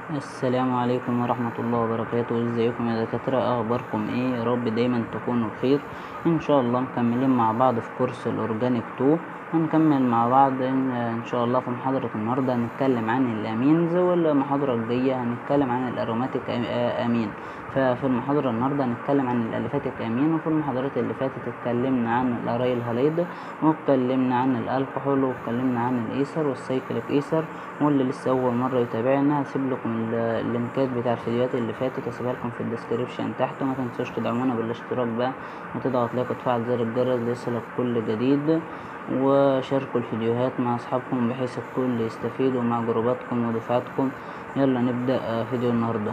السلام عليكم ورحمة الله وبركاته ازيكم يا دكاترة اخباركم ايه يا رب دايما تكونوا بخير ان شاء الله مكملين مع بعض في كورس الاورجانيك 2 هنكمل مع بعض ان إن شاء الله في محاضرة النهاردة هنتكلم عن الامينز والمحاضرة الجاية هنتكلم عن الاروماتيك أم- آه، امين ففي المحاضرة النهاردة هنتكلم عن الاليفاتيك امين وفي المحاضرات اللي فاتت اتكلمنا عن الارايل هاليد واتكلمنا عن الالكحول واتكلمنا عن الايثر والسايكليك ايثر واللي لسه اول مرة يتابعنا هسيب لكم ال- اللينكات بتاع الفيديوهات اللي فاتت هسيبها لكم في الديسكريبشن تحت وما تنسوش تدعمونا بالاشتراك بقى وتضغط لايك وتفعل زر الجرس ليصلك كل جديد وشاركوا الفيديوهات مع اصحابكم بحيث الكل يستفيدوا مع جروباتكم ودفعاتكم يلا نبدأ آه، فيديو النهارده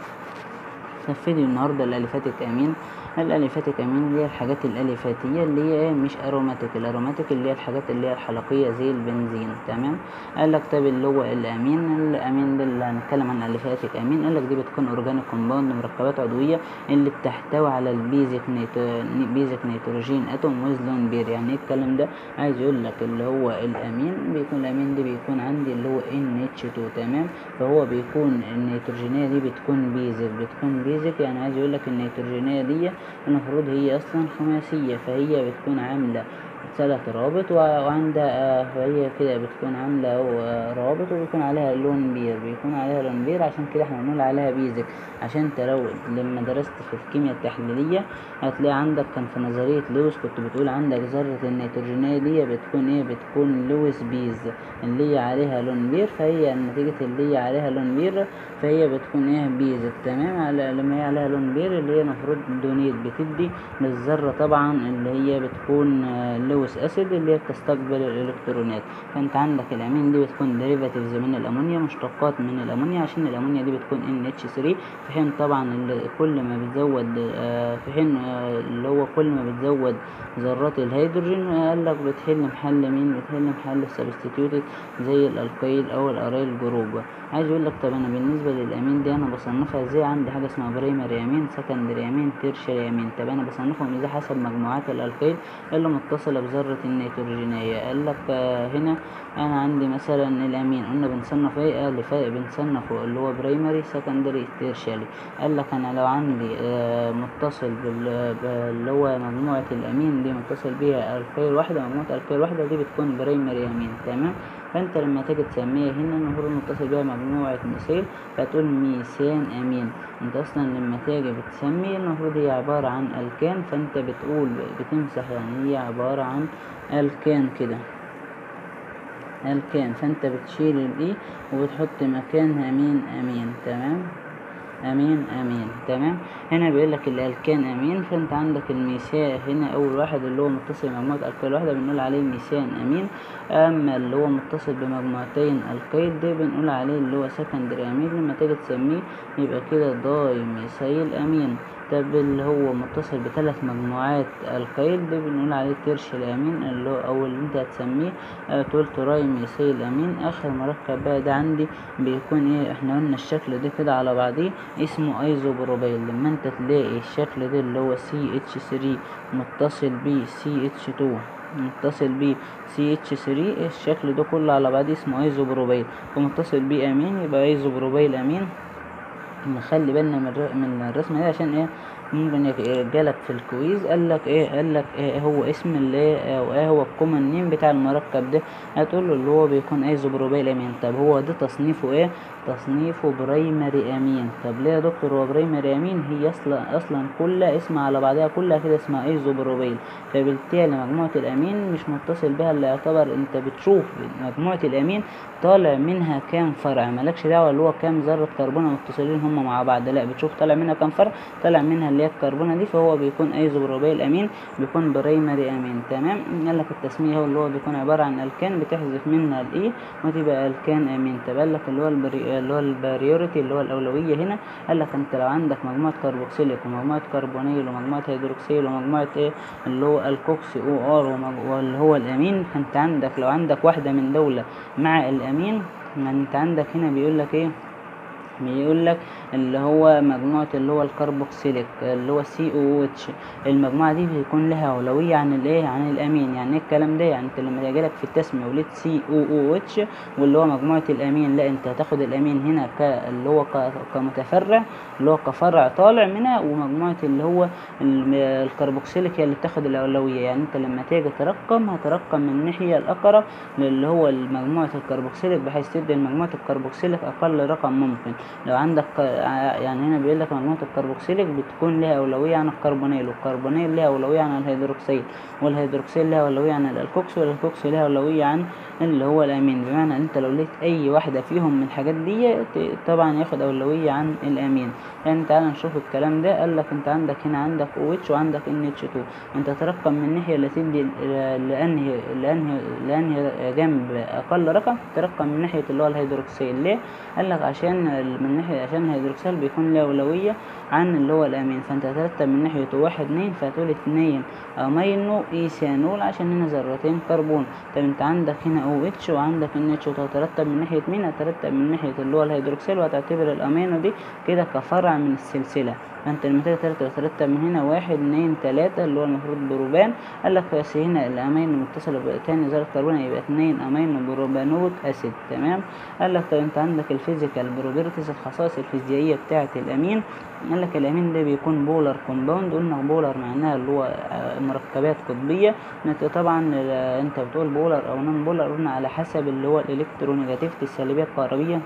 في فيديو النهارده الاليفاتيك امين الاليفاتيك امين اللي هي الحاجات الاليفاتيه اللي هي ايه مش اروماتيك الاروماتيك اللي هي الحاجات اللي هي الحلقيه زي البنزين تمام قال لك طب اللي هو الامين الامين ده اللي هنتكلم عن الاليفاتيك امين قال لك دي بتكون اورجانيك كومباوند مركبات عضويه اللي بتحتوي على البيزك نيتو بيزك نيتروجين اتوم ويز لون بير يعني ايه الكلام ده عايز يقول لك اللي هو الامين بيكون الامين ده بيكون عندي اللي هو ان اتش 2 تمام فهو بيكون النيتروجينيه دي بتكون بيزك بتكون بيزك يعني عايز يقول لك النيتروجينيه دي المفروض هي اصلا خماسيه فهي بتكون عامله ثلاث روابط و- وعندها آه، فهي كده بتكون عاملة آه، روابط وبيكون عليها لون بير بيكون عليها لون بير عشان كده احنا بنقول عليها بيزك عشان انت لو لما درست في الكيمياء التحليلية هتلاقي عندك كان في نظرية لويس كنت بتقول عندك ذرة النيتروجينية دي بتكون ايه بتكون لويس بيز اللي هي عليها لون بير فهي نتيجة اللي هي عليها لون بير فهي بتكون ايه بيزك تمام على لما هي عليها لون بير اللي هي المفروض دونيت بتدي للذرة طبعا اللي هي بتكون آه، لويس اسيد اللي هي بتستقبل الالكترونات فانت عندك الامين دي بتكون ديريفاتيفز من الامونيا مشتقات من الامونيا عشان الامونيا دي بتكون ان اتش 3 في حين طبعا اللي كل ما بتزود آه، في حين آه، اللي هو كل ما بتزود ذرات الهيدروجين آه، قال لك بتحل محل مين بتحل محل السبستيتيوتد زي الالقيل او الارايل جروب عايز يقول لك طب انا بالنسبه للامين دي انا بصنفها ازاي عندي حاجه اسمها برايمري امين سكندري امين تيرشري امين طب انا بصنفهم ازاي حسب مجموعات الالقيل اللي متصله بذره النيتروجينيه قال لك آه، هنا انا عندي مثلا الامين قلنا بنصنف ايه قال لي فرق بنصنفه اللي هو برايمري سكندري تيرشري قال لك انا لو عندي آه، متصل بال- اللي هو مجموعه الامين دي متصل بيها القيل واحده مجموعه القيل واحده دي بتكون برايمري امين تمام فانت لما تيجي تسميها هنا المفروض متصل بيها مجموعة ميثيل فتقول ميثان امين انت اصلا لما تيجي بتسمي المفروض هي عبارة عن الكان فانت بتقول بتمسح يعني هي عبارة عن الكان كده الكان فانت بتشيل الاي وبتحط مكانها مين امين تمام امين امين تمام هنا بيقول لك الالكان امين فانت عندك الميثان هنا اول واحد اللي هو متصل بمجموعه القيل واحده بنقول عليه ميثان امين اما اللي هو متصل بمجموعتين القيل ده بنقول عليه اللي هو سكندري امين لما تيجي تسميه يبقى كده داي ميثايل امين طب اللي هو متصل بثلاث مجموعات القيل ده بنقول عليه ترش الامين اللي هو او اللي انت هتسميه آه، تقول تراي ميثايل امين اخر مركب بقى ده عندي بيكون ايه احنا قلنا الشكل ده كده على بعضيه اسمه ايزوبروبيل لما انت تلاقي الشكل ده اللي هو سي اتش 3 متصل بيه سي اتش 2 متصل بيه سي اتش 3 الشكل ده كله على بعضيه اسمه ايزوبروبيل ومتصل بيه امين يبقى ايزوبروبيل امين نخلي بالنا من الر- من الرسمه دي عشان ايه ممكن يك- جالك في الكويز قال لك ايه قال لك ايه هو اسم اللي إيه او ايه هو الكومن نيم بتاع المركب ده هتقول له اللي هو بيكون ايزوبروبيل امين طب هو ده تصنيفه ايه تصنيفه برايمري امين طب ليه يا دكتور هو برايمري امين هي اصلا اصلا كلها اسمها على بعضها كلها كده اسمها ايزوبروبيل فبالتالي مجموعه الامين مش متصل بها اللي يعتبر انت بتشوف مجموعه الامين طالع منها كام فرع مالكش دعوه اللي هو كام ذره كربونه متصلين هم مع بعض لا بتشوف طالع منها كام فرع طالع منها اللي هي الكربونه دي فهو بيكون ايزوبروبيل امين بيكون برايمري امين تمام قال لك التسميه هو اللي هو بيكون عباره عن الكان بتحذف منها الاي وتبقى الكان امين طب قال لك اللي هو البري... اللي هو البريوريتي اللي هو الاولويه هنا قال لك انت لو عندك مجموعه كربوكسيليك ومجموعه كربونيل ومجموعه هيدروكسيل ومجموعه ايه اللي هو الكوكسي او ار ومج- واللي هو الامين فانت عندك لو عندك واحده من دوله مع الامين ما انت عندك هنا بيقول لك ايه بيقول لك اللي هو مجموعة اللي هو الكربوكسيليك اللي هو سي او اتش المجموعة دي بيكون لها أولوية عن الايه عن الأمين يعني ايه الكلام ده يعني انت لما يجيلك في التسمية وليت سي او او اتش واللي هو مجموعة الأمين لا انت هتاخد الأمين هنا ك اللي هو ك- كمتفرع اللي هو كفرع طالع منها ومجموعة اللي هو الم- الكربوكسيليك هي اللي بتاخد الأولوية يعني انت لما تيجي ترقم هترقم من الناحية الأقرب اللي هو مجموعة الكربوكسيليك بحيث تدي لمجموعة الكربوكسيليك أقل رقم ممكن لو عندك ك- ع- يعني هنا بيقول لك مجموعة الكربوكسيليك بتكون لها أولوية عن الكربونيل والكربونيل لها أولوية عن الهيدروكسيل والهيدروكسيل لها أولوية عن الألكوكس والألكوكس لها أولوية عن اللي هو الأمين بمعنى أنت لو لقيت أي واحدة فيهم من الحاجات دي ت- طبعا ياخد أولوية عن الأمين يعني تعال نشوف الكلام ده قال لك أنت عندك هنا عندك OH وعندك NH2 أنت ترقم من الناحية اللي تدي ل- لأنهي لأنهي لأنهي جنب أقل رقم ترقم من ناحية اللي هو الهيدروكسيل ليه؟ قال لك عشان ال- من ناحية عشان الهيدروكسيل بيكون له أولوية عن اللي هو الأمين فأنت هترتب من ناحية واحد اتنين فهتقول اتنين أمينو إيثانول عشان هنا ذرتين كربون طب أنت عندك هنا او اتش وعندك ان اتش وهترتب من ناحية مين هترتب من ناحية اللي هو الهيدروكسيل وهتعتبر الأمينو دي كده كفرع من السلسلة فانت لما تيجي ترتب ترتب من هنا واحد اتنين تلاتة اللي هو المفروض بروبان قال لك بس هنا الامينو متصلة بتاني ذرة كربون يبقى اتنين امينو بروبانوت اسيد تمام قال لك طب انت عندك الفيزيكال بروبرتيز الخصائص الفيزيائية بتاعة الامين قال لك الامين ده بيكون بولر كومباوند قلنا بولر معناها اللي هو آه، مركبات قطبية انت طبعا آه، انت بتقول بولر او نون بولر قلنا على حسب اللي هو الالكترونيجاتيفيتي السلبية الكهربية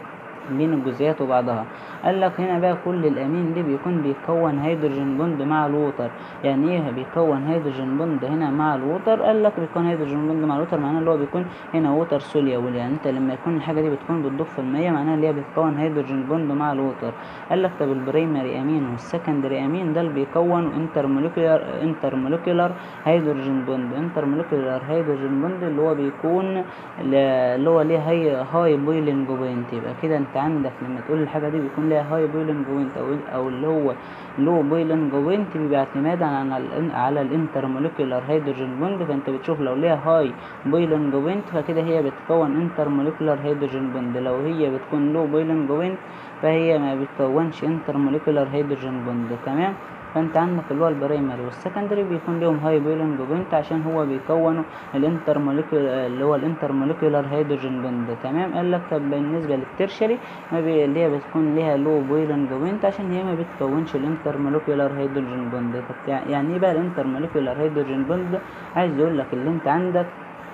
بين الجزيئات وبعضها قال لك هنا بقى كل الامين دي بيكون بيكون هيدروجين بوند مع الووتر يعني ايه بيكون هيدروجين بوند هنا مع الووتر قال لك بيكون هيدروجين بوند مع الووتر معناه اللي هو بيكون هنا ووتر سوليبل يعني انت لما يكون الحاجه دي بتكون بتضيف في الميه معناها اللي هي بتكون هيدروجين بوند مع الووتر قال لك طب البريمري امين والسكندري امين ده اللي بيكون انتر موليكولار انتر موليكولار هيدروجين بوند انتر موليكولار هيدروجين بوند اللي هو بيكون ل- اللي هو ليه هاي هاي بويلنج بوينت يبقى كده انت عندك لما تقول الحاجه دي بيكون ليها هاي بويلنج بوينت او او اللي هو لو بويلنج بوينت بيبقى اعتمادا على ال على الانتر موليكولار هيدروجين بوند فانت بتشوف لو ليها هاي بويلنج بوينت فكده هي بتكون انتر موليكولار هيدروجين بوند لو هي بتكون لو بويلنج بوينت فهي ما بتكونش انتر موليكولار هيدروجين بوند تمام فانت عندك اللي هو البرايمري والسكندري بيكون لهم هاي بويلنج بوينت عشان هو بيكونوا الانتر موليكولار اللي هو الانتر موليكولار هيدروجين بوند تمام قال لك طب بالنسبه للترشري ما بي... اللي هي بتكون ليها لو بويلنج بوينت عشان هي ما بتكونش الانتر موليكولار هيدروجين بوند طب يع- يعني ايه بقى الانتر موليكولار هيدروجين بوند عايز يقول لك اللي انت عندك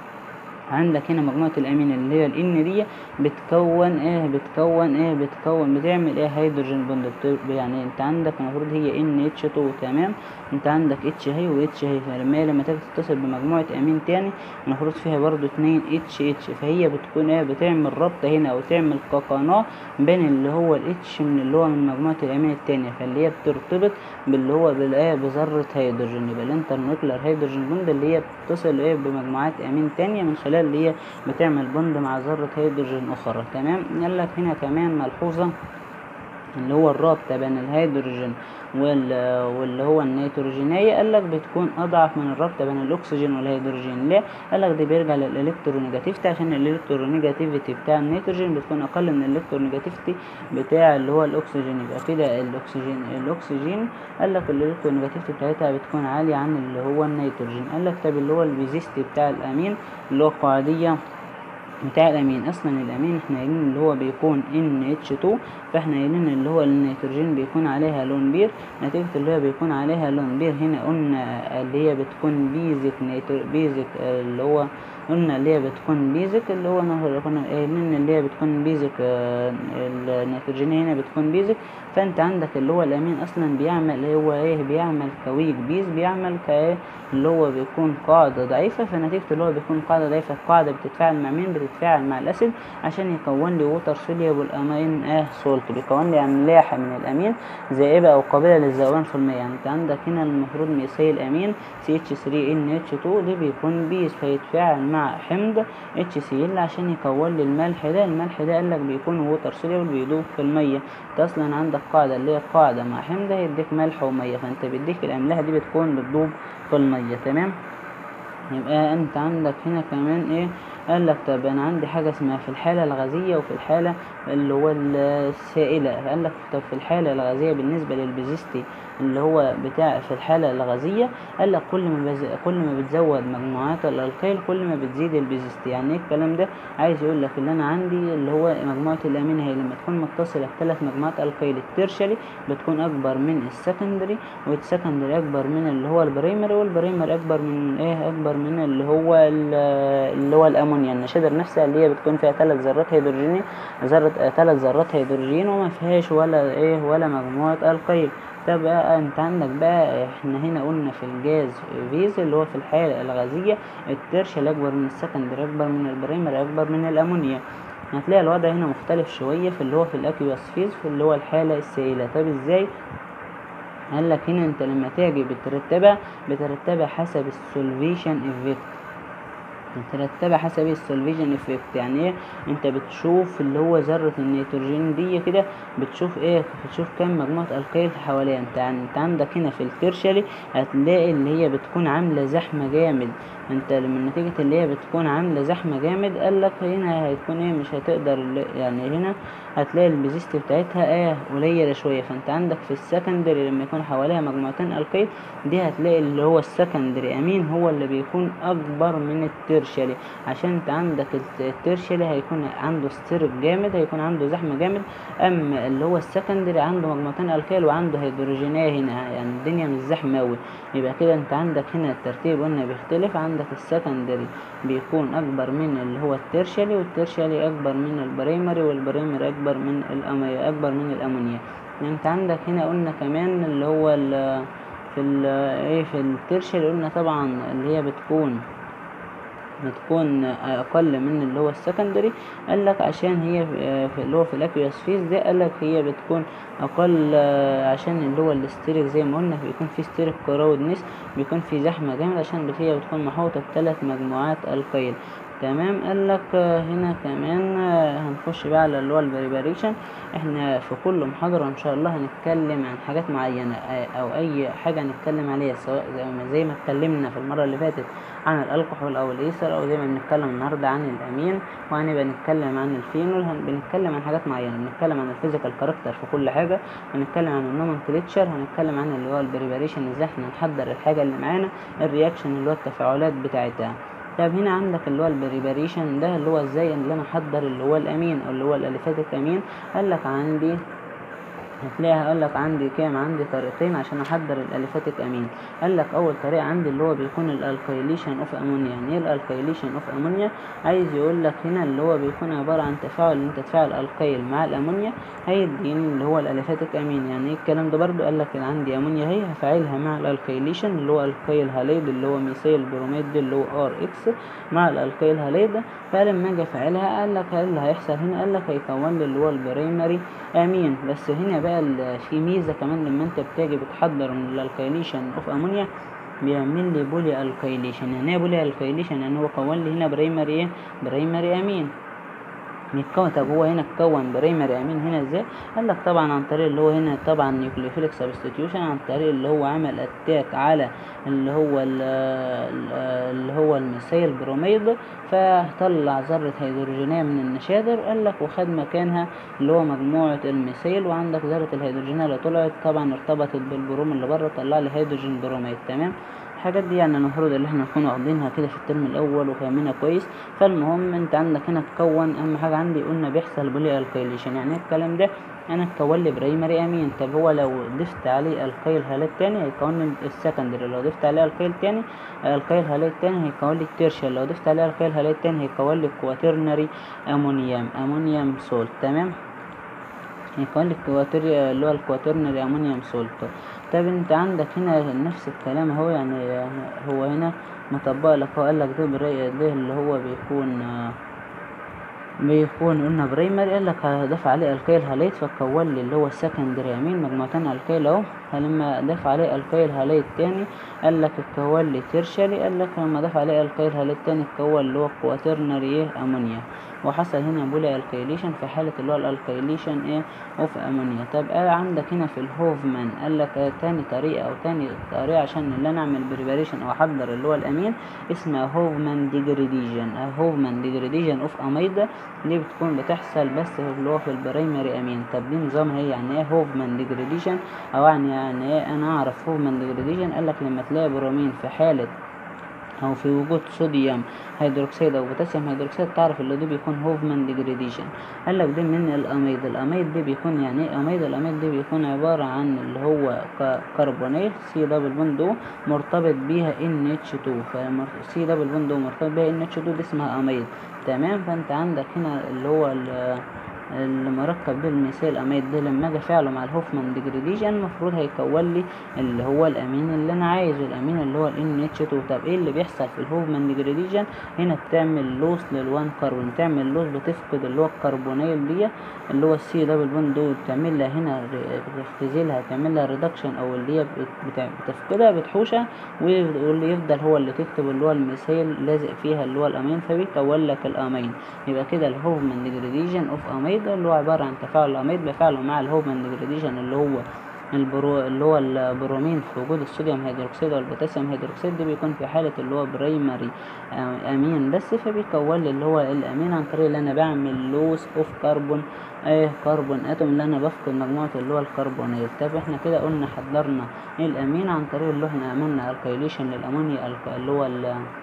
عندك هنا مجموعة الأمين اللي هي الإن دي بتكون إيه بتكون إيه بتكون بتعمل إيه هيدروجين بوند بت- يعني أنت عندك المفروض هي إن اتش 2 تمام أنت عندك اتش هي واتش هي فلما هي لما تيجي تتصل بمجموعة أمين تاني المفروض فيها برضو اتنين اتش اتش فهي بتكون إيه بتعمل ربط هنا أو تعمل قناة بين اللي هو الاتش من اللي هو من مجموعة الأمين التانية فاللي هي بترتبط باللي هو بالإيه بذرة هيدروجين يبقى الانترنوكلر هيدروجين بوند اللي هي بتتصل إيه بمجموعات أمين تانية من خلال اللي هي بتعمل بوند مع ذرة هيدروجين أخرى تمام قال لك هنا كمان ملحوظة اللي هو الرابطة بين الهيدروجين وال واللي هو النيتروجينية قال لك بتكون أضعف من الرابطة بين الأكسجين والهيدروجين ليه؟ قال لك ده بيرجع للإلكترونيجاتيفيتي عشان الإلكترونيجاتيفيتي بتاع النيتروجين بتكون أقل من الإلكترونيجاتيفيتي بتاع اللي هو الأكسجين يبقى كده الأكسجين الأكسجين قال لك الإلكترونيجاتيفيتي بتاعتها بتكون عالية عن اللي هو النيتروجين قال لك طب اللي هو البيزيستي بتاع الأمين اللي هو القاعدية بتاع الامين اصلا الامين احنا قايلين اللي هو بيكون ان اتش 2 فاحنا قايلين اللي هو النيتروجين بيكون عليها لون بير نتيجة اللي هو بيكون عليها لون بير هنا قلنا اللي هي بتكون بيزك نيتر بيزك اللي هو قلنا اللي هي بتكون بيزك اللي هو نهر كنا قايلين اللي هي بتكون بيزك آه، النيتروجين هنا بتكون بيزك فانت عندك اللي هو الامين اصلا بيعمل هو ايه بيعمل كويك بيز بيعمل كايه اللي هو بيكون قاعدة ضعيفة فنتيجة اللي هو بيكون قاعدة ضعيفة القاعدة بتتفاعل مع مين بتتفاعل مع الأسيد عشان يكون لي ووتر سوليبل أمين اه سولت بيكون لي أملاح من الأمين ذائبة أو قابلة للذوبان في المية يعني أنت عندك هنا المفروض ميثيل أمين CH3NH2 ده بيكون بيز فيتفاعل مع حمض HCl عشان يكون لي الملح ده الملح ده قالك بيكون ووتر سوليبل بيدوب في المية انت أصلا عندك قاعدة اللي هي قاعدة مع حمض هيديك ملح ومية فأنت بيديك الأملاح دي بتكون بتدوب في المية تمام يبقى انت عندك هنا كمان ايه قال لك طب انا عندي حاجه اسمها في الحاله الغازيه وفي الحاله اللي هو السائله قال لك طب في الحاله الغازيه بالنسبه للبيزيستي اللي هو بتاع في الحاله الغازيه قال لك كل ما بز... كل ما بتزود مجموعات الالقيل كل ما بتزيد البيزيستي يعني ايه الكلام ده عايز يقول لك اللي انا عندي اللي هو مجموعه الامين هي لما تكون متصله بثلاث مجموعات القيل الترشلي بتكون اكبر من السكندري والسكندري اكبر من اللي هو البريمري والبريمري اكبر من ايه اكبر من اللي هو اللي هو الامونيا النشادر نفسها اللي هي بتكون فيها ثلاث ذرات هيدروجين ذرة ثلاث ذرات هيدروجين وما فيهاش ولا ايه ولا مجموعة القيل طب بقى انت عندك بقى احنا هنا قلنا في الجاز فيز اللي هو في الحالة الغازية الترشل اكبر من السكندري اكبر من البريمري اكبر من الامونيا هتلاقي الوضع هنا مختلف شوية في اللي هو في الاكيوس فيز في اللي هو الحالة السائلة طب ازاي قال لك هنا انت لما تيجي بترتبها بترتبها حسب السولفيشن افكت بترتبها حسب السولفيشن افكت يعني ايه انت بتشوف اللي هو ذرة النيتروجين دي كده بتشوف ايه بتشوف كم مجموعة القيل حواليها انت انت عندك هنا في الترشلي هتلاقي اللي هي بتكون عاملة زحمة جامد انت من نتيجة اللي هي بتكون عاملة زحمة جامد قال لك هنا هتكون ايه مش هتقدر يعني هنا هتلاقي البيزيست بتاعتها ايه قليلة شوية فانت عندك في السكندري لما يكون حواليها مجموعتين القيل دي هتلاقي اللي هو السكندري امين هو اللي بيكون اكبر من الترشلي عشان انت عندك الترشلي هيكون عنده ستيرك جامد هيكون عنده زحمة جامد اما اللي هو السكندري عنده مجموعتين القيل وعنده هيدروجينية هنا يعني الدنيا مش زحمة اوي يبقى كده انت عندك هنا الترتيب قلنا بيختلف عندك السكندري بيكون اكبر من اللي هو الترشلي والترشلي اكبر من البريمري والبريمري اكبر من الامونيا اكبر من الامونيا يعني انت عندك هنا قلنا كمان اللي هو ال في ال ايه في الترشلي قلنا طبعا اللي هي بتكون بتكون اقل من اللي هو السكندري قال لك عشان هي في اللي هو في الاكيوس فيز ده قال لك هي بتكون اقل عشان اللي هو الاستيريك زي ما قلنا بيكون في ستيريك كراودنس بيكون في زحمه جامد عشان هي بتكون محوطه بثلاث مجموعات القيل تمام قال لك هنا كمان هنخش بقى على اللي هو البريباريشن احنا في كل محاضره ان شاء الله هنتكلم عن حاجات معينه او اي حاجه هنتكلم عليها سواء زي ما زي ما اتكلمنا في المره اللي فاتت عن الكحول او الايثر او زي ما بنتكلم النهارده عن الامين وهنبقى نتكلم عن الفينول بنتكلم عن حاجات معينه بنتكلم عن الفيزيكال كاركتر في كل حاجه هنتكلم عن النومنكليتشر هنتكلم عن اللي هو البريباريشن ازاي احنا نحضر الحاجه اللي معانا الرياكشن اللي هو التفاعلات بتاعتها طب هنا عندك اللي هو البريباريشن ده اللي هو ازاي اللي انا احضر اللي هو الامين او اللي هو الاليفاتيك امين قال لك عندي هتلاقيها قال لك عندي كام عندي طريقتين عشان احضر الاليفاتيك امين قال لك اول طريقه عندي اللي هو بيكون الالكيليشن اوف امونيا يعني ايه الالكيليشن اوف امونيا عايز يقول لك هنا اللي هو بيكون عباره عن تفاعل ان انت تفاعل القيل مع الامونيا هيديني اللي هو الاليفاتيك امين يعني ايه الكلام ده برضو قال لك عندي امونيا هي هفعلها مع الالكيليشن اللي هو القيل هاليد اللي هو ميثيل بروميد اللي هو ار اكس مع الالقيل هاليد فلما اجي افعلها قال لك ايه اللي هيحصل هنا قال لك هيكون لي اللي هو البريمري امين بس هنا بقى في ميزه كمان لما انت بتيجي بتحضر من الالكيليشن اوف امونيا بيعمل لي بولي الكيليشن يعني ايه بولي الكيليشن يعني هو كون لي هنا برايمري ايه برايمري امين بيتكون طب هو هنا اتكون برايمري امين هنا ازاي قال لك طبعا عن طريق اللي هو هنا طبعا نيوكليوفيليك سبستيتيوشن عن طريق اللي هو عمل اتاك على اللي هو اللي هو الميثايل بروميد فطلع ذرة هيدروجينية من النشادر قال لك وخد مكانها اللي هو مجموعة الميثايل وعندك ذرة الهيدروجينية اللي طلعت طبعا ارتبطت بالبروم اللي بره طلع لي هيدروجين بروميد تمام الحاجات دي يعني المفروض اللي احنا نكون واخدينها كده في الترم الاول وفاهمينها كويس فالمهم انت عندك هنا تكون اهم حاجه عندي قلنا بيحصل بولي الكيليشن يعني ايه الكلام ده انا اتكون لي برايمري امين طب هو لو ضفت عليه القيل هالات تاني هيكون لي السكندري لو ضفت عليه القيل تاني القيل هالات تاني هيكون لي التيرشال لو ضفت عليه القيل هالات تاني هيكون لي كواترنري امونيوم امونيوم سولت تمام هيكون لي الكواتر اللي هو الكواترنري امونيوم سولت طب انت عندك هنا نفس الكلام اهو يعني هو هنا مطبق لك هو قال لك ده ده اللي هو بيكون بيكون قلنا برايمري قال لك هضيف عليه الكيل هاليت فكون لي اللي هو السكندري امين مجموعتين الكيل اهو فلما اضيف عليه الكيل هاليت تاني قال لك اتكون لي تيرشري قال لك لما اضيف عليه الكيل هاليت تاني اتكون اللي هو كواترنري امونيا وحصل هنا بولي الكيليشن في حالة اللي هو الالكيليشن ايه اوف امونيا طب قال عندك هنا في الهوفمان قال لك آه تاني طريقة او تاني طريقة عشان اللي انا اعمل بريباريشن او احضر اللي هو الامين اسمها هوفمان ديجريديشن هوفمان ديجريديشن اوف اميدا دي بتكون بتحصل بس اللي هو في البرايمري امين طب دي نظامها ايه يعني ايه هوفمان ديجريديشن او يعني يعني ايه انا اعرف هوفمان ديجريديشن قال لك لما تلاقي برومين في حالة او في وجود صوديوم هيدروكسيد او بوتاسيوم هيدروكسيد تعرف اللي ده بيكون هوفمان ديجريديشن قال لك ده من الاميد الاميد ده بيكون يعني ايه اميد الاميد ده بيكون عباره عن اللي هو كربونيل سي دبل بوند او مرتبط بيها ان اتش 2 سي دبل بوند او مرتبط بيها ان اتش 2 دي اسمها اميد تمام فانت عندك هنا اللي هو المركب ده المثال اميد ده لما اجي افعله مع الهوفمان ديجريديشن المفروض هيكون لي اللي هو الامين اللي انا عايزه الامين اللي هو ال اتش 2 طب ايه اللي بيحصل في الهوفمان ديجريديشن هنا بتعمل لوس للوان كربون بتعمل لوس بتفقد اللي هو الكربونيل دي اللي هو السي دبل بوند دول بتعمل لها هنا بتختزلها تعمل لها ريدكشن او اللي هي بتفقدها بتحوشها واللي يفضل هو اللي تكتب اللي هو المثال لازق فيها اللي هو الامين فبيكون لك الامين يبقى كده الهوفمان ديجريديشن اوف امين اللي هو عبارة عن تفاعل الأميد بفعله مع الهوفمان ديجريديشن اللي هو البرو اللي هو البرومين في وجود الصوديوم هيدروكسيد والبوتاسيوم هيدروكسيد ده بيكون في حالة اللي هو برايمري امين بس فبيكون لي اللي هو الامين عن طريق اللي انا بعمل لوس اوف كربون ايه كربون اتوم اللي انا بفقد مجموعة اللي هو الكربونيل طب احنا كده قلنا حضرنا الامين عن طريق اللي احنا عملنا الكيليشن للامونيا اللي هو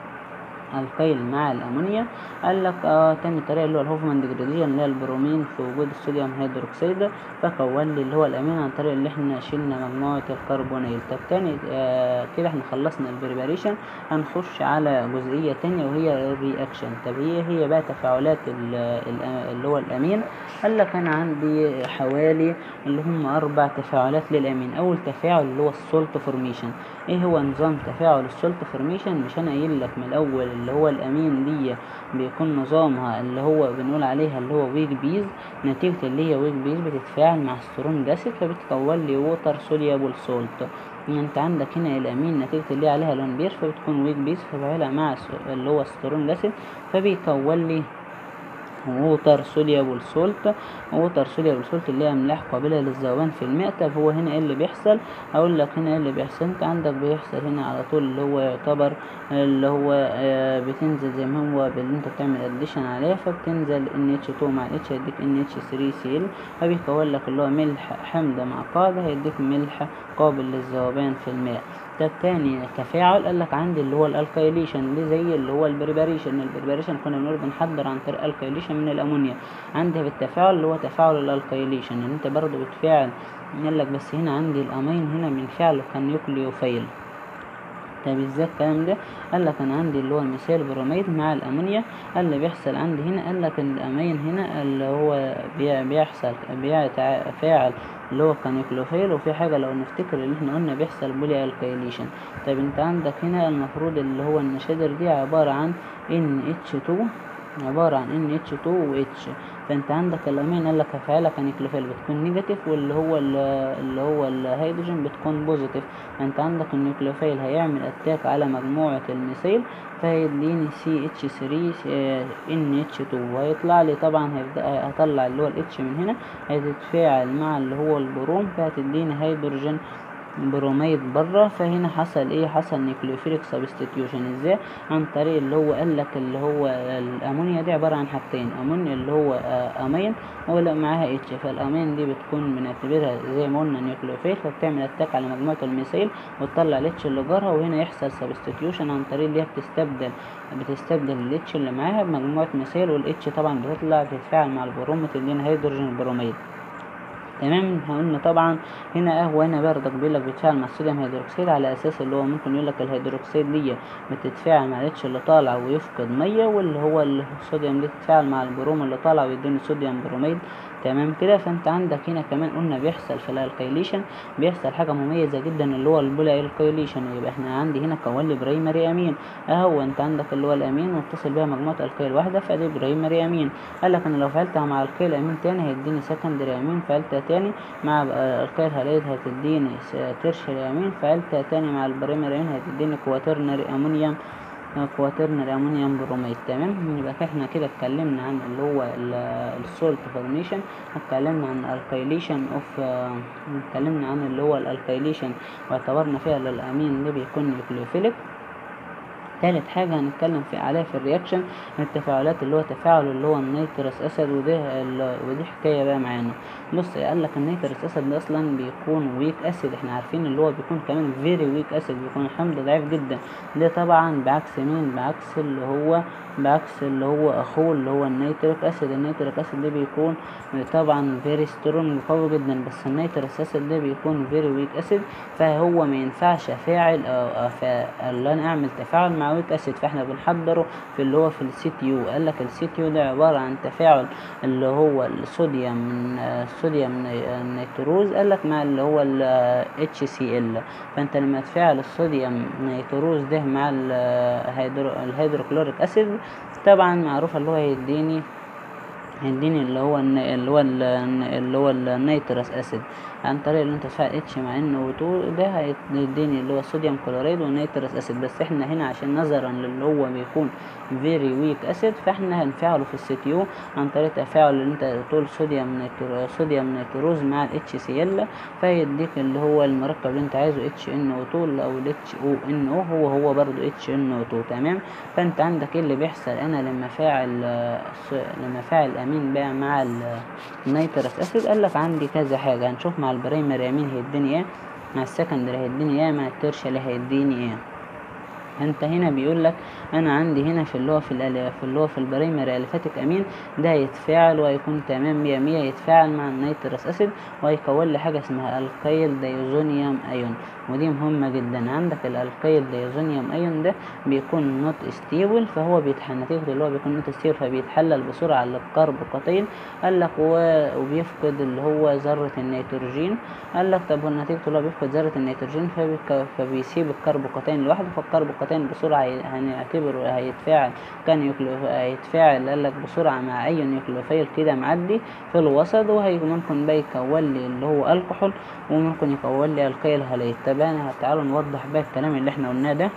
الكيل مع الامونيا قال لك اه تاني طريقه اللي هو الهوفمان ديجريديشن اللي هي البرومين في وجود الصوديوم هيدروكسيد فكون لي اللي هو الامين عن طريق اللي احنا شلنا مجموعه الكربونيل طب تاني آه كده احنا خلصنا البريباريشن هنخش على جزئيه تانية وهي الرياكشن طب هي هي بقى تفاعلات اللي هو الامين قال لك انا عندي حوالي اللي هم اربع تفاعلات للامين اول تفاعل اللي هو السولت فورميشن ايه هو نظام تفاعل السولت فورميشن مش انا قايل لك من الاول اللي هو الامين دي بيكون نظامها اللي هو بنقول عليها اللي هو ويك بيز نتيجة اللي هي ويك بيز بتتفاعل مع سترون جاسد فبتكون لي ووتر سوليابل سولت يعني انت عندك هنا الامين نتيجة اللي هي عليها لون بير فبتكون ويك بيز فبعملها مع اللي هو سترون جاسد فبيكون لي ووتر سوليابل سولت ووتر سوليابل سولت اللي هي املاح قابله للذوبان في الماء طب هو هنا ايه اللي بيحصل اقول لك هنا ايه اللي بيحصل انت عندك بيحصل هنا على طول اللي هو يعتبر اللي هو آه بتنزل زي ما هو اللي انت بتعمل اديشن عليه فبتنزل ان اتش 2 مع اتش هيديك ان اتش 3 سي ال فبيكون لك اللي هو ملح حمض مع قاعده هيديك ملح قابل للذوبان في الماء ده تاني تفاعل قال لك عندي اللي هو الالكايليشن دي زي اللي هو البريباريشن البريباريشن كنا بنقول بنحضر عن طريق الكايليشن من الامونيا عندي بالتفاعل اللي هو تفاعل الالكايليشن ان انت برضو بتفاعل قال لك بس هنا عندي الامين هنا بنفعله كنيوكليوفيل طب ازاي الكلام ده قال لك انا عندي اللي هو المثال بروميد مع الامونيا اللي بيحصل عندي هنا قال لك الامين هنا اللي هو بيحصل بيتفاعل اللي هو كانيكلوفيل وفي حاجة لو نفتكر اللي احنا قلنا بيحصل بولي الكايليشن طب انت عندك هنا المفروض اللي هو النشادر دي عبارة عن ان اتش 2 عبارة عن ان اتش 2 و اتش فانت عندك الامين قال لك هفعلها كنيكلوفيل بتكون نيجاتيف واللي هو اللي هو الهيدروجين بتكون بوزيتيف فانت عندك النيوكليوفيل هيعمل اتاك على مجموعة الميثيل فهيديني سي اتش 3 ان اتش 2 وهيطلع لي طبعا هيبدا هطلع اللي هو الاتش من هنا هتتفاعل مع اللي هو البروم فهتديني هيدروجين بروميد بره فهنا حصل ايه حصل نيوكليوفيليك سبستيتيوشن ازاي عن طريق اللي هو قال لك اللي هو الامونيا دي عباره عن حاجتين امونيا اللي هو امين ولا معاها اتش فالامين دي بتكون بنعتبرها زي ما قلنا نيوكليوفيل فبتعمل اتاك على مجموعه الميثيل وتطلع الاتش اللي جارها وهنا يحصل سبستيتيوشن عن طريق اللي هي بتستبدل بتستبدل الاتش اللي معاها بمجموعه ميثيل والاتش طبعا بتطلع تتفاعل مع البروم تدينا هيدروجين بروميد تمام قلنا طبعا هنا قهوه هنا برضك بيقول لك بتتفاعل مع الصوديوم هيدروكسيد على اساس اللي هو ممكن يقول لك الهيدروكسيد دي بتتفاعل مع الاتش اللي طالع ويفقد ميه واللي هو الصوديوم دي تتفاعل مع البروم اللي طالع ويديني صوديوم بروميد تمام كده فانت عندك هنا كمان قلنا بيحصل في الالكيليشن بيحصل حاجه مميزه جدا اللي هو البولا الكيليشن يبقى احنا عندي هنا كون لي برايمري امين اهو انت عندك اللي هو الامين واتصل بيها مجموعه الكيل واحده فدي برايمري امين قال لك انا لو فعلتها مع الكيل امين تاني هيديني سكندري امين فعلتها تاني مع الكيل هاليد هتديني تيرشري امين فعلتها تاني مع البرايمري امين هتديني كواترنري امونيوم كواترنري امونيوم بروميد تمام يبقى احنا كده اتكلمنا عن اللي هو السولت فورميشن اتكلمنا عن الالكيليشن اوف اتكلمنا عن اللي هو الالكيليشن واعتبرنا فيها للامين اللي بيكون نيوكليوفيليك تالت حاجة هنتكلم في عليها في الرياكشن التفاعلات اللي هو تفاعل اللي هو النيترس اسيد وده ال- ودي حكاية بقى معانا بص قال لك النيترس اسيد ده اصلا بيكون ويك اسيد احنا عارفين اللي هو بيكون كمان فيري ويك اسيد بيكون حمض ضعيف جدا ده طبعا بعكس مين بعكس اللي هو بعكس اللي هو اخوه اللي هو النيتريك اسيد النيتريك اسيد ده بيكون طبعا فيري سترونج قوي جدا بس النيترس اسيد ده بيكون فيري ويك اسيد فهو ما ينفعش افاعل او أفا- اللي انا اعمل تفاعل مع ويك اسيد فاحنا بنحضره في اللي هو في السي تي يو قال لك السي تي يو ده عباره عن تفاعل اللي هو الصوديوم من الصوديوم ني- نيتروز قال لك مع اللي هو ال اتش سي ال فانت لما تفاعل الصوديوم نيتروز ده مع الهيدرو الهيدروكلوريك اسيد طبعا معروفه اللي هو هيديني هيديني اللي هو الن- اللي هو ال- اللي هو النيترس اسيد عن طريق اللي انت تفاعل اتش مع ان او 2 ده هيديني اللي هو الصوديوم كلوريد ونيترس اسيد بس احنا هنا عشان نظرا للي هو بيكون فيري ويك اسيد فاحنا هنفعله في السي تي يو عن طريق تفاعل اللي انت تقول صوديوم نيترو صوديوم نيتروز مع الاتش سي ال فيديك اللي هو المركب اللي انت عايزه اتش ان او 2 او الاتش او ان او هو هو برضو اتش ان او 2 تمام فانت عندك ايه اللي بيحصل انا لما فاعل آه، ص- لما فاعل امين بقى مع ال- النيترس اسيد قال لك عندي كذا حاجه هنشوف مع البرايمري امين هيديني ايه مع السكندري هيديني ايه مع الترشلي هيديني ايه انت هنا بيقول لك انا عندي هنا في اللي هو في الأل- في اللي هو في البرايمري الفاتيك امين ده هيتفاعل وهيكون تمام 100 100 يتفاعل مع النيترس اسيد وهيكون لي حاجه اسمها الكيل دايزونيوم ايون ودي مهمه جدا عندك الالكيل دايزونيوم ايون ده بيكون نوت ستيبل فهو بيتحل نتيجه اللي هو بيكون نوت ستيبل فبيتحلل بسرعه للكربوكاتين قال لك و- وبيفقد اللي هو ذره النيتروجين قال لك طب نتيجه اللي هو بيفقد ذره النيتروجين فبيك- فبيسيب الكربوكاتين لوحده فالكربوكاتين بسرعه هي- هنعتبره هيتفاعل كان يوكليو هيتفاعل قال لك بسرعه مع اي نيوكليوفيل كده معدي في الوسط وهي ممكن بقى يكون لي اللي هو الكحول وممكن يكون لي الكيل هاليت طب انا تعالوا نوضح بقى الكلام اللي احنا قلناه ده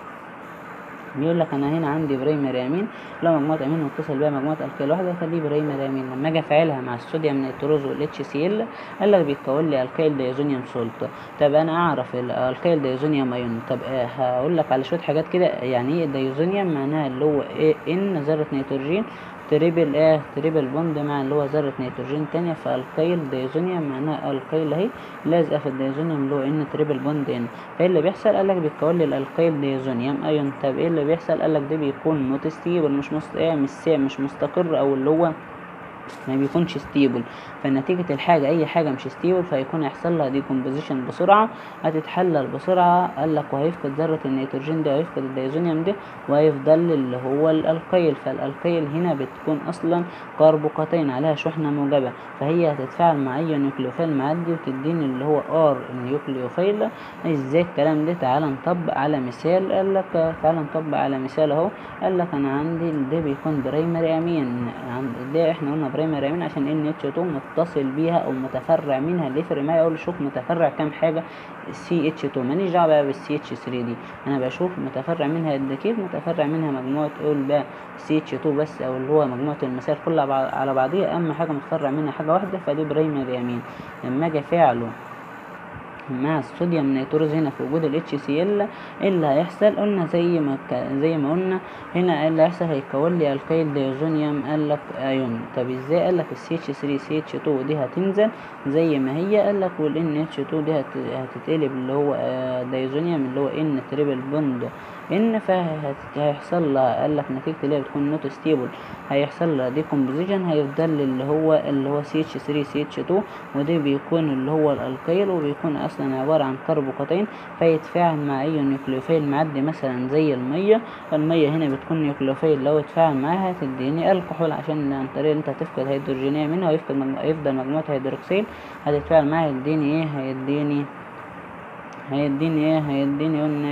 بيقول لك انا هنا عندي برايمري امين لو مجموعه امين متصل بيها مجموعه الكيل واحده فدي برايمري امين لما اجي افعلها مع الصوديوم نيتروز والاتش سي ال قال لك بيتكون لي الكيل دايزونيوم سولت طب انا اعرف ال- الكيل دايزونيوم ايون طب آه، هقول لك على شويه حاجات كده يعني ايه دايزونيوم معناها اللي هو ايه ان ذره نيتروجين تريبل ايه تريبل بوند مع اللي هو ذرة نيتروجين تانية فالكيل دايزونيوم معناها الكيل اهي لازقة في الدايزونيوم اللي هو ان تريبل بوند ان فايه اللي بيحصل قالك بيتكون لي الالكيل دايزونيوم ايون طب ايه اللي بيحصل قالك ده بيكون نوت ستيبل مش مست... ايه مش سا- مش مستقر او اللي هو ما بيكونش ستيبل فنتيجة الحاجة أي حاجة مش ستيبل فيكون هيحصل لها ديكومبوزيشن بسرعة هتتحلل بسرعة قالك وهيفقد ذرة النيتروجين ده وهيفقد الدايزونيوم ده وهيفضل اللي هو الألقيل فالألقيل هنا بتكون أصلا كربوقتين عليها شحنة موجبة فهي هتتفاعل مع أي نيوكليوفيل معدي وتديني اللي هو ار نيوكليوفيل ازاي الكلام ده تعال نطبق على مثال قالك تعال نطبق على مثال اهو قالك أنا عندي ده بيكون برايمري أمين عند ده احنا قلنا برايمري أمين عشان ان اتش 2 متصل بيها او متفرع منها اللي يفرق معايا اقول شوف متفرع كام حاجه سي اتش 2 ماليش دعوه بقى بالسي اتش 3 دي انا بشوف متفرع منها قد كيف متفرع منها مجموعه اقول بقى سي اتش 2 بس او اللي هو مجموعه المسائل كلها بع- على بعضيها اهم حاجه متفرع منها حاجه واحده فدي برايمري امين لما اجي افعله مع الصوديوم نيتروز هنا في وجود ال HCl ايه اللي هيحصل قلنا زي ما ك... زي ما قلنا هنا ايه اللي هيحصل هيكون لي الكيل دايزونيوم قال لك ايون طب ازاي قال لك ال CH3 CH2 دي هتنزل زي ما هي قال لك وال NH2 دي هت... هتتقلب اللي هو آه، دايزونيوم اللي هو ان تريبل بوند ان فهيحصل لها قال لك نتيجة اللي هي بتكون نوت ستيبل هيحصل لها ديكومبوزيشن هيفضل اللي هو اللي هو CH3 CH2 وده بيكون اللي هو الالكيل وبيكون اصلا عبارة عن كربوقتين فيتفاعل مع اي نيوكليوفيل معدي مثلا زي المية المية هنا بتكون نيوكليوفيل لو اتفاعل معاها تديني الكحول عشان عن طريق انت هتفقد هيدروجينية منها ويفقد مجمو... يفضل مجموعة هيدروكسيل هتتفاعل معاها يديني ايه هيديني هيديني ايه هيديني قلنا ايه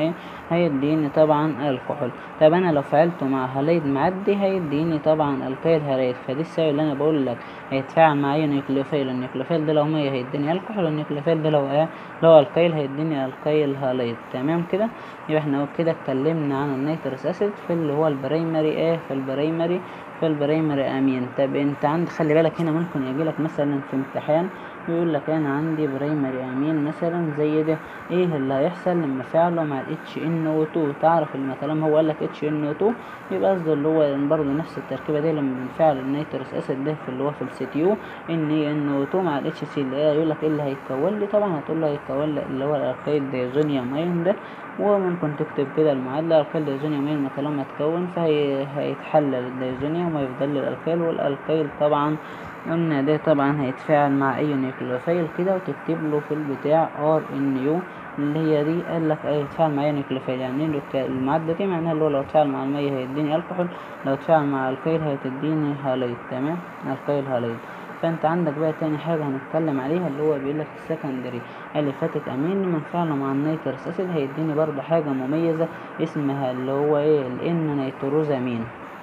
هيديني طبعا الكحول طب انا لو فعلته مع هاليد معدي هيديني طبعا الكيل هاليد فدي السبب اللي انا بقول لك هيتفاعل مع اي نيوكليوفيل النيوكليوفيل ده لو مية هيديني الكحول النيوكليوفيل ده لو ايه لو الكيل هيديني الكيل هاليد تمام كده يبقى احنا كده اتكلمنا عن النيترس اسيد في اللي هو البرايمري ايه في البرايمري في البرايمري امين طب انت عندك خلي بالك هنا ممكن يجيلك مثلا في امتحان يقول لك انا عندي برايمري امين مثلا زي ده ايه اللي هيحصل لما فعله مع ال HNO2 تعرف لما طالما هو قال لك HNO2 يبقى قصده اللي هو برضه نفس التركيبه دي لما بنفعل النيتروس اسيد ده في اللي هو في السي تي يو ان NO2 مع ال HC اللي هي يقول لك ايه اللي هيتكون لي طبعا هتقول له هيتكون لي اللي هو الالكايد دايزونيوم ايون ده وممكن تكتب كده المعادلة الكيل دايزونيوم ايون طالما اتكون فهيتحلل الدايزونيوم ويفضل لي الالكيل والالكيل طبعا قلنا ده طبعا هيتفاعل مع اي نيوكليوفيل كده وتكتب له في البتاع ار ان يو اللي هي دي قال لك هيتفاعل مع اي نيوكليوفيل يعني المعادلة دي معناها اللي هو لو اتفاعل مع المية هيديني الكحول لو اتفاعل مع الكيل هتديني هاليد تمام الكيل هاليد فانت عندك بقى تاني حاجة هنتكلم عليها اللي هو بيقول لك السكندري اليفاتيك امين لما نفعله مع النيترس اسيد هيديني برضه حاجة مميزة اسمها اللي هو ايه الان نيتروزامين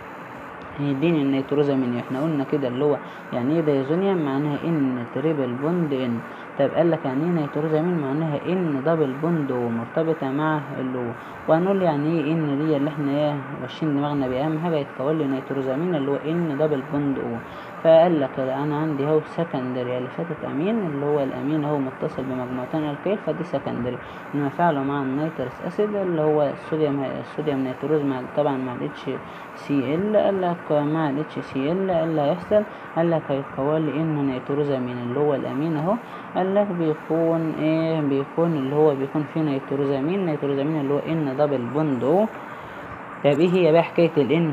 هيديني النيتروزامين احنا قلنا كده اللي هو يعني ايه دايزونيوم معناها ان تريبل بوند ان طب قال لك يعني ايه نيتروزامين معناها ان دبل بوند ومرتبطة مع اللي هو وهنقول يعني ايه ان دي اللي احنا ايه ماشيين دماغنا بيها اهم حاجة يتكون لي نيتروزامين اللي هو ان دبل بوند او فقال لك انا عندي اهو سكندري اللي فاتت امين اللي هو الامين اهو متصل بمجموعتين الكيل فدي سكندري لما فعله مع النيترس اسيد اللي هو الصوديوم الصوديوم نيتروز مع طبعا مع الاتش سي ال قال لك مع الاتش سي ال اللي هيحصل قال لك هيتكون لي ان نيتروزامين اللي هو الامين اهو قال لك بيكون ايه بيكون اللي هو بيكون فيه نيتروزامين نيتروزامين اللي هو ان دبل بوند او طب ايه هي بقى حكايه الان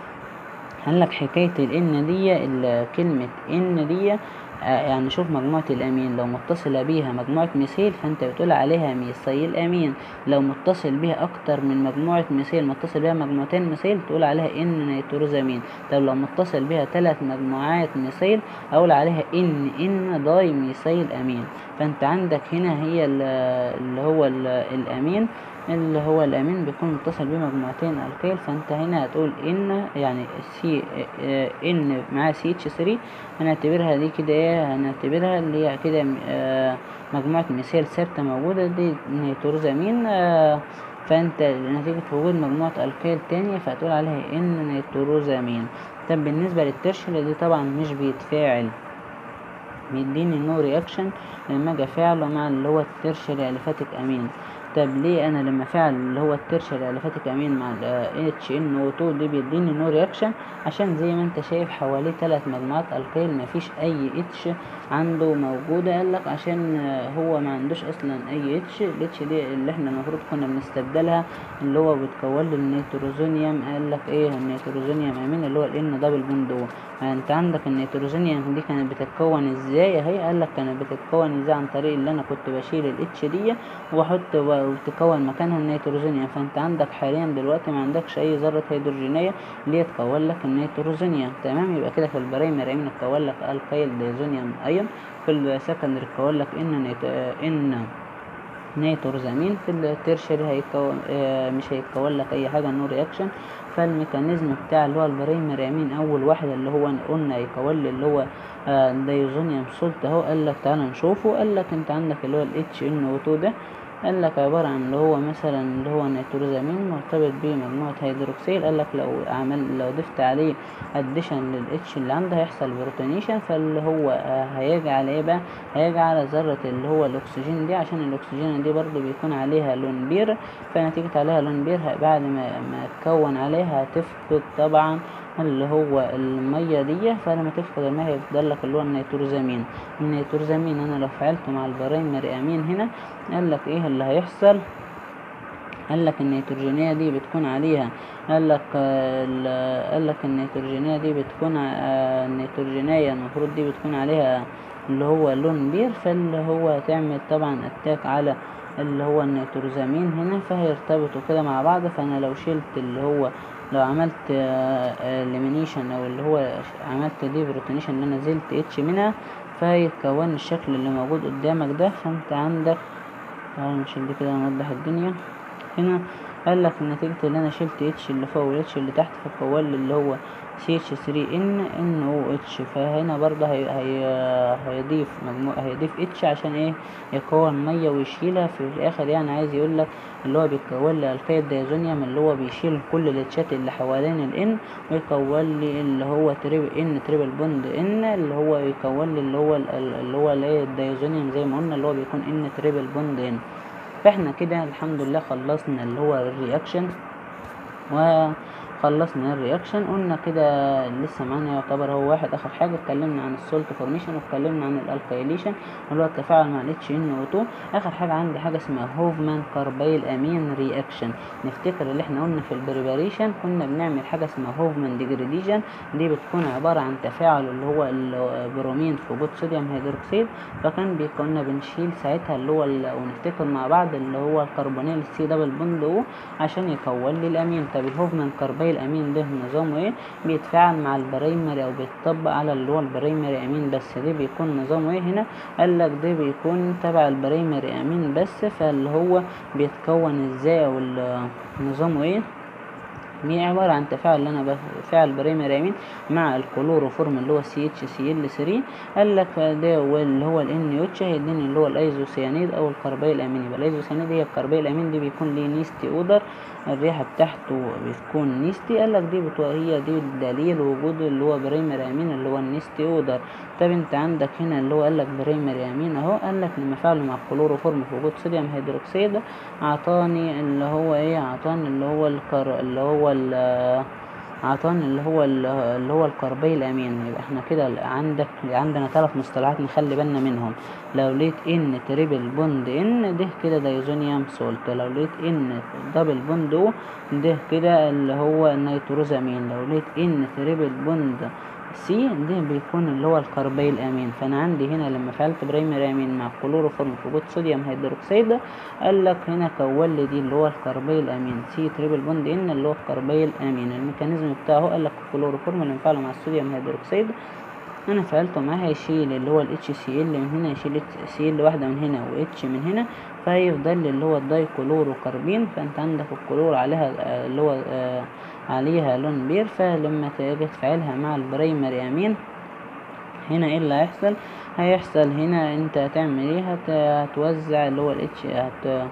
قال لك حكايه الان دي كلمه ان دي يعني شوف مجموعة الأمين لو متصلة بيها مجموعة ميثيل فأنت بتقول عليها ميثيل أمين لو متصل بيها أكتر من مجموعة ميثيل متصل بيها مجموعتين ميثيل تقول عليها إن نيتروزامين طب لو متصل بيها ثلاث مجموعات ميثيل أقول عليها إن إن داي ميثيل أمين فأنت عندك هنا هي اللي هو الأمين اللي هو الامين بيكون متصل بيه مجموعتين الكيل فانت هنا هتقول ان يعني سي ان مع سي اتش 3 هنعتبرها دي كده ايه هنعتبرها اللي هي كده مجموعة مثال ثابتة موجودة دي نيتروزامين فانت نتيجة وجود مجموعة الكيل تانية فهتقول عليها ان نيتروزامين طب بالنسبة للترشل دي طبعا مش بيتفاعل بيديني نو رياكشن لما اجي افعله مع اللي هو الترشري اليفاتيك امين طب ليه انا لما فعل اللي هو الترشري اليفاتيك امين مع ال HNO2 دي بيديني نو رياكشن عشان زي ما انت شايف حواليه ثلاث مجموعات الكيل مفيش اي اتش عنده موجودة قالك عشان هو ما عندوش اصلا اي اتش الاتش دي اللي احنا المفروض كنا بنستبدلها اللي هو بتكون لي النيتروزونيوم قالك ايه النيتروزونيوم امين اللي هو الان دبل بوند او انت عندك النيتروزونيوم دي كانت بتتكون ازاي اهي قالك كانت بتتكون ازاي عن طريق اللي انا كنت بشيل الاتش دي واحط وتكون مكانها النيتروزونيوم فانت عندك حاليا دلوقتي ما عندكش اي ذرة هيدروجينية اللي هي تكون لك النيتروزونيوم تمام يبقى كده في البرايمري امين تكون لك الكيل دايزونيوم ايون في السكندري تكون لك ان نيت... ان نيتروزامين في الترشري هيكون آه مش هيتكون لك اي حاجه نو رياكشن فالميكانيزم بتاع اللي هو البرايمري امين اول واحد اللي هو قلنا يكون لي اللي هو آه دايزونيوم سولت اهو قال لك تعالى نشوفه قال لك انت عندك اللي هو الاتش ان او 2 ده قال لك عبارة عن اللي هو مثلا اللي هو نيتروزامين مرتبط بمجموعة هيدروكسيل قال لك لو عمل لو ضفت عليه اديشن للاتش اللي عنده هيحصل بروتونيشن فاللي هو هيجي على ايه بقى هيجي على ذرة اللي هو الاكسجين دي عشان الاكسجين دي برضو بيكون عليها لون بير فنتيجة عليها لون بير بعد ما ما تكون عليها هتفقد طبعا اللي هو المية دي فلما تفقد المية هيفضل لك اللي هو النيتروزامين النيتروزامين انا لو فعلته مع البرايمري امين هنا قال لك ايه اللي هيحصل قال لك النيتروجينية دي بتكون عليها قال لك قال لك النيتروجينية دي بتكون النيتروجينية المفروض دي بتكون عليها اللي هو لون بير فاللي هو تعمل طبعا اتاك على اللي هو النيتروزامين هنا فهيرتبطوا كده مع بعض فانا لو شلت اللي هو لو عملت ليمينيشن او اللي هو عملت دي بروتينيشن اللي انا نزلت اتش منها فهيتكون الشكل اللي موجود قدامك ده فانت عندك تعالى نشيل دي كده نوضح الدنيا هنا قال لك نتيجة اللي انا شلت اتش اللي فوق والاتش اللي تحت فكون لي اللي هو سي اتش 3 ان ان او اتش فهنا برضه هي هي هيضيف مجموع هيضيف اتش عشان ايه يكون ميه ويشيلها في الاخر يعني عايز يقول لك اللي هو بيكون لي الكايد دايزونيوم اللي هو بيشيل كل الاتشات اللي حوالين الان ويكون لي اللي هو تريبل ان تريبل بوند ان اللي هو يكون لي اللي هو ال- ال- اللي هو الايه الدايزونيوم زي ما قلنا اللي هو بيكون ان تريبل بوند ان فاحنا كده الحمد لله خلصنا اللي هو الرياكشن وخلصنا الرياكشن قلنا كده لسه معانا يعتبر هو واحد اخر حاجه اتكلمنا عن السولت فورميشن واتكلمنا عن الالكايليشن اللي هو التفاعل مع الاتش ان او 2 اخر حاجه عندي حاجه اسمها هوفمان كاربايل امين رياكشن نفتكر اللي احنا قلنا في البريباريشن كنا بنعمل حاجه اسمها هوفمان ديجريديشن دي بتكون عباره عن تفاعل اللي هو البرومين في وجود صوديوم هيدروكسيد فكان بي- كنا بنشيل ساعتها اللي هو ال- ونفتكر مع بعض اللي هو الكربونيل السي دبل بوند او عشان يكون لي الامين طب الهوفمان كاربايل امين ده نظامه ايه بيتفاعل مع البرايمري او بيتطبق على اللي هو البرايمري امين بس ده بيكون نظامه ايه هنا قال لك ده بيكون تبع البرايمري امين بس فاللي هو بيتكون ازاي او ال- نظامه ايه دي عبارة عن تفاعل اللي أنا بفعل برايمري أمين مع الكلوروفورم اللي هو سي اتش سي ال 3 قال لك ده واللي هو الان اتش هيديني اللي هو الايزوسيانيد أو الكربيل أمين يبقى الايزوسيانيد هي الكربيل أمين دي بيكون ليه نيستي أودر الريحة بتاعته بتكون نيستي قال لك دي بتو... هي دي دليل وجود اللي هو برايمري أمين اللي هو النيستي أودر طب انت عندك هنا اللي هو قال لك برايمري أمين أهو قال لك لما فعله مع الكلوروفورم في وجود صوديوم هيدروكسيد أعطاني اللي هو إيه أعطاني اللي هو الكر... اللي هو ال... عطاني اللي هو ال- اللي هو الكربيل امين يبقى احنا كده عندك عندنا ثلاث مصطلحات نخلي بالنا منهم لو لقيت ان تريبل بوند ان ده كده دايزونيوم سولت لو لقيت ان دبل بوند او ده كده اللي هو النيتروزامين لو لقيت ان تريبل بوند سي ده بيكون اللي هو الكربيل امين فانا عندي هنا لما فعلت برايمري امين مع كلوروفورم في وجود صوديوم هيدروكسيد قال لك هنا كون لي دي اللي هو الكربيل امين سي تريبل بوند ان اللي هو الكربيل امين الميكانيزم بتاعه قال لك الكلوروفورم اللي مفعله مع الصوديوم هيدروكسيد انا فعلته معاه هيشيل اللي هو الاتش سي ال من هنا يشيل سي ال واحده من هنا واتش من هنا فيفضل لي اللي هو الداي كلوروكربين فانت عندك الكلور عليها آه، اللي هو آه، عليها لون بير فلما تيجي تفعلها مع البرايمري امين هنا ايه اللي هيحصل هيحصل هنا انت هتعمل ايه هت- هتوزع اللي هو الاتش هت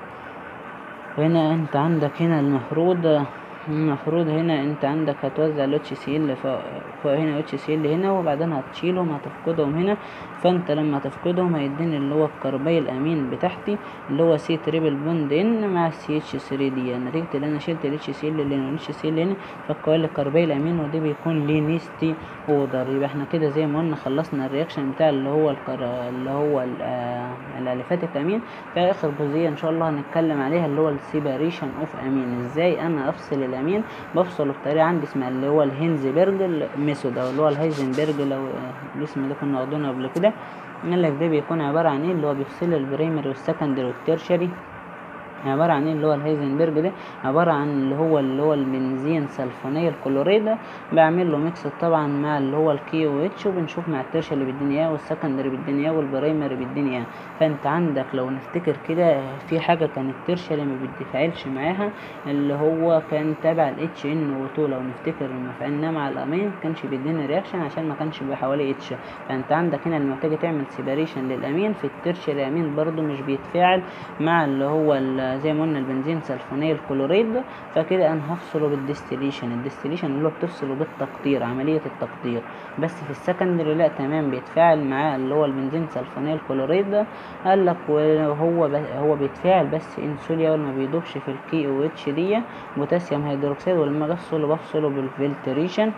هنا انت عندك هنا المفروض المفروض هنا انت عندك هتوزع ال HCl فوق فوق هنا HCl هنا وبعدين هتشيلهم هتفقدهم هنا فانت لما تفقدهم هيديني اللي هو الكربيل الامين بتاعتي اللي هو سي تريبل بوند ان مع السي اتش 3 دي نتيجة اللي انا شلت ال HCl اللي هنا وال HCl هنا فكون لي الكربيل امين ودي بيكون ليه نيستي اودر يبقى احنا كده زي ما قلنا خلصنا الرياكشن بتاع اللي هو الكر... اللي هو ال- آه، الاليفاتيك امين في اخر جزئيه ان شاء الله هنتكلم عليها اللي هو السيباريشن اوف امين ازاي انا افصل الامين بفصله بطريقه عندي اسمها اللي هو الهينزبرج ميثود او اللي هو الهايزنبرج لو آه، الاسم ده كنا واخدينه قبل كده قال لك ده بيكون عباره عن ايه اللي هو بيفصل البريمري والسكندري والتيرشري عبارة عن ايه اللي هو الهايزنبرج ده عبارة عن اللي هو اللي هو البنزين سلفونية الكلوريد بعمل له ميكس طبعا مع اللي هو الكي او اتش وبنشوف مع الترشة اللي بيديني اياه والسكندري بيديني اياه والبرايمري بيديني اياه فانت عندك لو نفتكر كده في حاجة كانت الترشة اللي ما بتتفاعلش معاها اللي هو كان تابع الاتش ان او 2 لو نفتكر لما فعلناه مع الامين كانش بيديني رياكشن عشان ما كانش بحوالي اتش فانت عندك هنا لما تيجي تعمل سيباريشن للامين في الترشة الامين برضو مش بيتفاعل مع اللي هو ال- زي ما قلنا البنزين سلفونيل الكلوريد فكده انا هفصله بالديستليشن الديستليشن اللي هو بتفصله بالتقطير عملية التقطير بس في السكندري لا تمام بيتفاعل معاه اللي هو البنزين سلفونيل الكلوريد قال لك وهو ب... هو بيتفاعل بس انسوليا ما بيدوبش في الكي او اتش دي بوتاسيوم هيدروكسيد ولما اجي افصله بفصله بالفلتريشن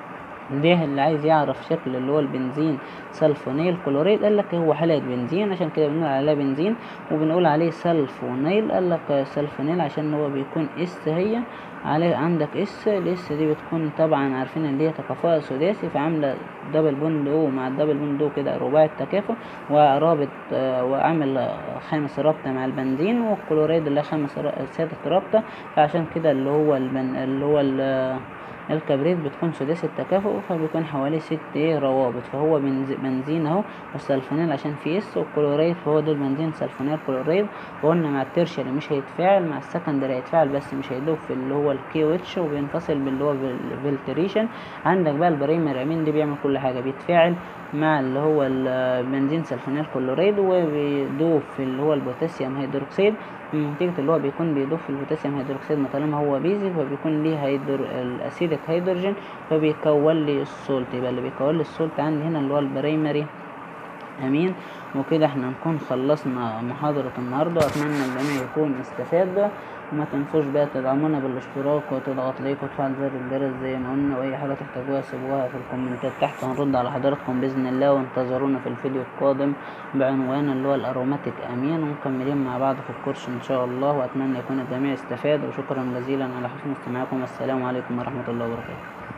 ده اللي عايز يعرف شكل اللي هو البنزين سلفونيل كلوريد قال لك هو حلقة بنزين عشان كده بنقول عليه بنزين وبنقول عليه سلفونيل قال لك سلفونيل عشان هو بيكون اس هي عليه عندك اس الاس دي بتكون طبعا عارفين اللي هي تكافؤ سداسي فعامله دبل بوند او مع الدبل بوند او كده رباعي التكافؤ ورابط آه، وعامل خامس رابطه مع البنزين والكلوريد اللي خامس را- سادس رابطه فعشان كده اللي هو البن اللي هو ال- الكبريت بتكون سداسي التكافؤ فبيكون حوالي ست ايه روابط فهو بنز- بنزين اهو والسلفونيل عشان فيه اس والكلوريد فهو ده البنزين سلفونيل كلوريد وقلنا مع الترشري مش هيتفاعل مع السكندري هيتفاعل بس مش هيدوب في اللي هو الكي او اتش وبينفصل باللي هو بالفلتريشن عندك بقى البريمر امين دي بيعمل كل حاجه بيتفاعل مع اللي هو البنزين سلفونيل كلوريد وبيدوب في اللي هو البوتاسيوم هيدروكسيد نتيجة اللي هو بيكون بيضيف في البوتاسيوم هيدروكسيد ما طالما هو بيزك فبيكون ليه هيدرو الاسيدك هيدروجين فبيكون لي السولت يبقى اللي بيكون لي السولت عندي هنا اللي هو البريمري امين وكده احنا نكون خلصنا محاضرة النهاردة واتمنى الجميع يكون استفاد وما تنسوش بقى تدعمونا بالاشتراك وتضغط لايك وتفعل زر الجرس زي ما قلنا واي حاجة تحتاجوها سيبوها في الكومنتات تحت هنرد على حضراتكم باذن الله وانتظرونا في الفيديو القادم بعنوان اللي هو الاروماتيك امين ومكملين مع بعض في الكورس ان شاء الله واتمنى يكون الجميع استفاد وشكرا جزيلا على حسن استماعكم والسلام عليكم ورحمة الله وبركاته